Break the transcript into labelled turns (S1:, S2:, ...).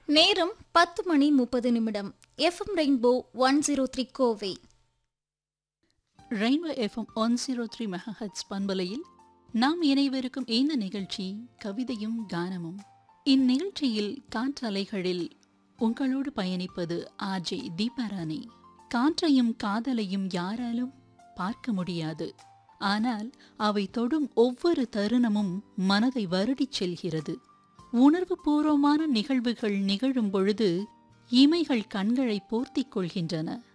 S1: நேரம் பத்து மணி முப்பது நிமிடம் FM rainbow one zero three Kovai
S2: rainbow FM one zero three megahertz பண்பலையில் நாம் இணைவிருக்கும் இந்த நிகழ்ச்சி கவிதையும் கானமும் இந்நிகழ்ச்சியில் காற்றலைகளில் உங்களோடு பயணிப்பது ஆர்ஜே தீபாராணி காற்றையும் காதலையும் யாராலும் பார்க்க முடியாது ஆனால் அவை தொடும் ஒவ்வொரு தருணமும் மனதை வருடிச் செல்கிறது உணர்வு பூர்வமான நிகழ்வுகள் நிகழும் பொழுது இமைகள் கண்களை போர்த்திக் கொள்கின்றன